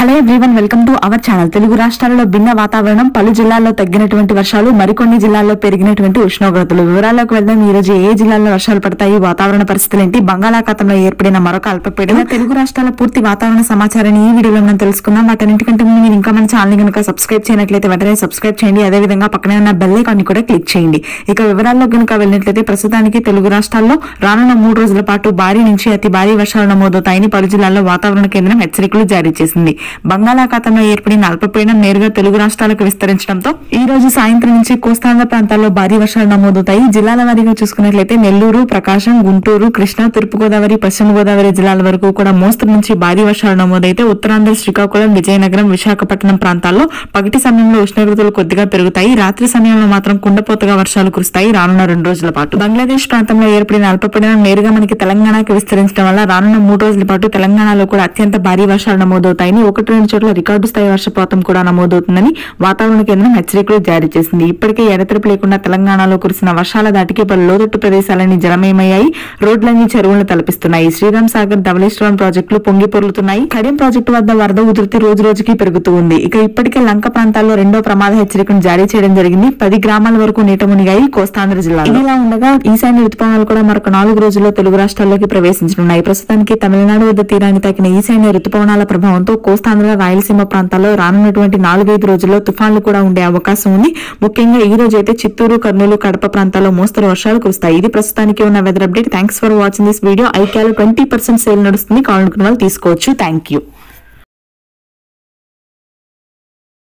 hello everyone welcome to our channel Telugu రాష్ట్రాలలో భిన్న వాతావరణం పలు జిల్లాల్లో తగ్గినటువంటి వర్షాలు మరికొన్ని జిల్లాల్లో పెరిగినటువంటి ఉష్ణోగ్రతలు వివరాల్లోకి వెళ్దాం ఈ రోజు ఏ జిల్లాల్లో వర్షాలు పడతాయి వాతావరణ పరిస్థితులు ఏంటి బంగాళాఖాతంలో ఏర్పడిన మరొక అల్పపీడన తెలుగు రాష్ట్రాల పూర్తి వాతావరణ సమాచారాన్ని ఈ వీడియోలో మనం తెలుసుకుందాం వాటన్నిటికంటే ముందు మీరు ఇంకా మన ఛానల్ కనుక సబ్స్క్రైబ్ చేయనట్లయితే వెంటనే సబ్స్క్రైబ్ చేయండి అదే విధంగా పక్కనే ఉన్న బెల్ ఐకాన్ ని కూడా క్లిక్ చేయండి ఇక వివరాల్లో కనుక వెళ్ళినట్లయితే ప్రస్తుతానికి తెలుగు రాష్ట్రాల్లో రానున్న మూడు రోజుల పాటు భారీ నుంచి అతి భారీ వర్షాలు నమోదవుతాయని పలు జిల్లాల్లో వాతావరణ కేంద్రం హెచ్చరికలు జారీ చేసింది బంగాళాఖాతంలో ఏర్పడిన అల్పపీడనం నేరుగా తెలుగు రాష్ట్రాలకు విస్తరించడంతో ఈ రోజు సాయంత్రం నుంచి కోస్తాంధ్ర ప్రాంతాల్లో భారీ వర్షాలు నమోదవుతాయి జిల్లాల వారీగా చూసుకున్నట్లయితే నెల్లూరు ప్రకాశం గుంటూరు కృష్ణా తూర్పుగోదావరి పశ్చిమ గోదావరి జిల్లాల వరకు కూడా మోస్తరు నుంచి భారీ వర్షాలు నమోదైతే ఉత్తరాంధ్ర శ్రీకాకుళం విజయనగరం విశాఖపట్నం ప్రాంతాల్లో పగటి సమయంలో ఉష్ణోగ్రతలు కొద్దిగా పెరుగుతాయి రాత్రి సమయంలో మాత్రం కుండపోతగా వర్షాలు కురుస్తాయి రానున్న రెండు రోజుల పాటు బంగ్లాదేశ్ ప్రాంతంలో ఏర్పడిన అల్పపీడనం నేరుగా మనకి తెలంగాణకి విస్తరించడం వల్ల రానున్న మూడు రోజుల పాటు తెలంగాణలో కూడా అత్యంత భారీ వర్షాలు నమోదవుతాయని ఒకటి రెండు చోట్ల రికార్డు స్థాయి వర్షపాతం కూడా నమోదవుతుందని వాతావరణ కేంద్రం హెచ్చరికలు జారీ చేసింది ఇప్పటికే ఎడతెరపు లేకుండా తెలంగాణలో కురిసిన వర్షాల దాటికి పలు లోతట్టు ప్రదేశాలన్నీ జలమయమయ్యాయి రోడ్లన్నీ చెరువులను తలపిస్తున్నాయి శ్రీరామ్ సాగర్ ధవళేశ్వరం ప్రాజెక్టులు పొంగి పొర్లుతున్నాయి కడియం ప్రాజెక్టు వద్ద వరద ఉధృతి రోజు రోజుకి పెరుగుతూ ఉంది ఇక ఇప్పటికే లంక ప్రాంతాల్లో రెండో ప్రమాద హెచ్చరికను జారీ చేయడం జరిగింది పది గ్రామాల వరకు నీట మునిగాయి కోస్తాంధ్ర జిల్లా ఇలా ఉండగా ఈశాన్య రుతుపవనాలు కూడా మరొక నాలుగు రోజుల్లో తెలుగు రాష్ట్రాల్లోకి ప్రవేశించనున్నాయి ప్రస్తుతానికి తమిళనాడు వద్ద తీరాన్ని తాకిన ఈశాన్య రుతుపవనాల ప్రభావంతో కోస్తాంధ్ర రాయలసీమ ప్రాంతాల్లో రానున్నటువంటి నాలుగైదు రోజుల్లో తుఫాన్లు కూడా ఉండే అవకాశం ఉంది ముఖ్యంగా ఈ రోజు అయితే చిత్తూరు కర్నూలు కడప ప్రాంతాల్లో మోస్తరు వర్షాలు కురుస్తాయి ఇది ప్రస్తుతానికి ఉన్న weather update thanks for watching this video ఐక్యాలో ట్వంటీ పర్సెంట్ సేల్ నడుస్తుంది కావాలనుకున్న వాళ్ళు తీసుకోవచ్చు థ్యాంక్ యూ